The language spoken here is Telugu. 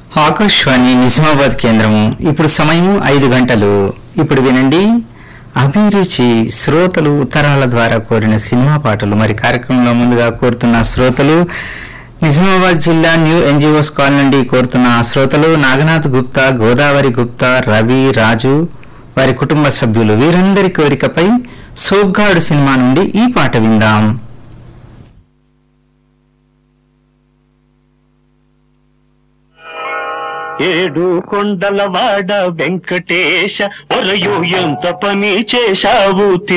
ఆకాశవాణి నిజామాబాద్ కేంద్రము ఇప్పుడు సమయం ఐదు గంటలు ఇప్పుడు వినండి అభిరుచి శ్రోతలు ఉత్తరాల ద్వారా కోరిన సినిమా పాటలు మరి కార్యక్రమంలో ముందుగా కోరుతున్న శ్రోతలు నిజామాబాద్ జిల్లా న్యూ ఎన్జిఓస్ కాలనీ నుండి కోరుతున్న శ్రోతలు నాగనాథ్ గుప్తా గోదావరి గుప్తా రవి రాజు వారి కుటుంబ సభ్యులు వీరందరి కోరికపై సోగ్గాడు సినిమా నుండి ఈ పాట విందాం ఏడు కొండలవాడ వెంకటేశ ఒరయు ఎంత పని చేశావు